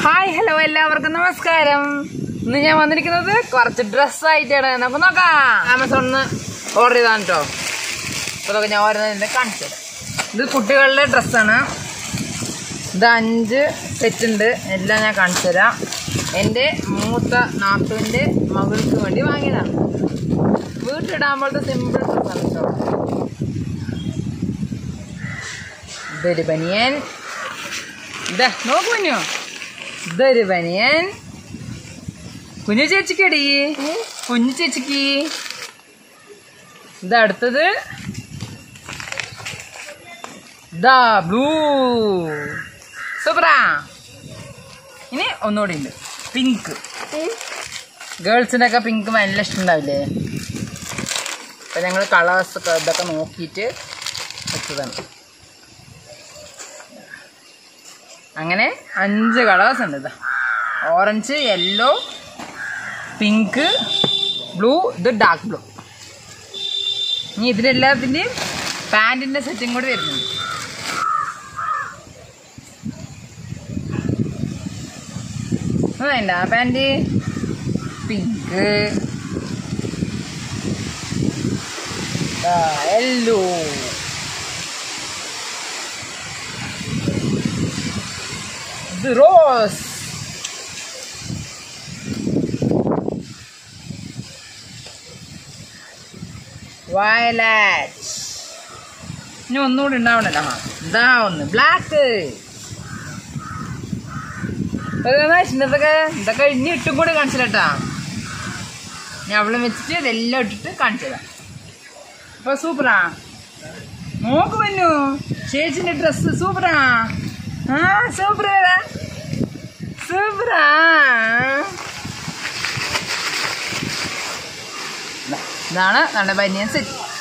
hi hello എല്ലാവർക്കും നമസ്കാരം ഇന്ന് ഞാൻ വന്നിരിക്കുന്നത് കുറച്ച് ഡ്രസ്സായിട്ടാണ് നമുക്ക് നോക്കാം ആമസോണിന്ന് ഓർഡർ ചെയ്താണ് കേട്ടോ അപ്പോൾ അതൊക്കെ ഞാൻ ഓരോന്നിൻ്റെ കാണിച്ചു തരാം ഇത് കുട്ടികളുടെ ഡ്രസ്സാണ് ഇത് അഞ്ച് സെറ്റ് ഉണ്ട് എല്ലാം ഞാൻ കാണിച്ചു തരാം എൻ്റെ മൂത്ത നാത്തുവിൻ്റെ മകൾക്ക് വേണ്ടി വാങ്ങിയതാണ് വീട്ടിടാൻ പോലത്തെ സിമ്പിൾ ഡ്രസ്സാണ് കേട്ടോ ഇതൊരു ബനിയൻ ഇതാ നോക്ക് കുഞ്ഞു ഇതൊരു ബനിയൻ കുഞ്ഞു ചേച്ചിക്കടി കുഞ്ഞു ചേച്ചിക്ക് ഇത് അടുത്തത് ദാ ബ്ലൂ സൂപ്പറാ ഇനി ഒന്നുകൂടി ഉണ്ട് പിങ്ക് ഗേൾസിൻ്റെ ഒക്കെ പിങ്ക് നല്ല ഇഷ്ടമുണ്ടാവില്ലേ അപ്പം ഞങ്ങൾ കളേഴ്സ് ഒക്കെ ഇതൊക്കെ നോക്കിയിട്ട് വെച്ചതാണ് അങ്ങനെ അഞ്ച് കളേഴ്സ് ഉണ്ട് ഇതാ ഓറഞ്ച് യെല്ലോ പിങ്ക് ബ്ലൂ ഇത് ഡാർക്ക് ബ്ലൂ ഇനി ഇതിലെല്ലാത്തിൻ്റെയും പാൻറ്റിൻ്റെ സെറ്റും കൂടി വരുന്നുണ്ട് അത് വേണ്ട പാൻറ് പിങ്ക് യെല്ലോ ഇത് റോസ് വയലറ്റ് ഇനി ഒന്നുകൂടി ഉണ്ടാവണല്ലോ ആ ഇതാ ഒന്ന് ബ്ലാക്ക് ഇതൊക്കെ ഇതൊക്കെ ഇനി ഇട്ടും കൂടി കാണിച്ചില്ലട്ടാ ഞാൻ അവളെ വെച്ചിട്ട് ഇതെല്ലാം ഇട്ടിട്ട് കാണിച്ചതാ അപ്പൊ സൂപ്പറാ നോക്ക് പന്നു ചേച്ചിന്റെ ഡ്രസ് സൂപ്പറാ ആ സൂപ്പറാ സൂപ്പറാ ഇതാണ് നമ്മുടെ ബനിയൻ സെറ്റ്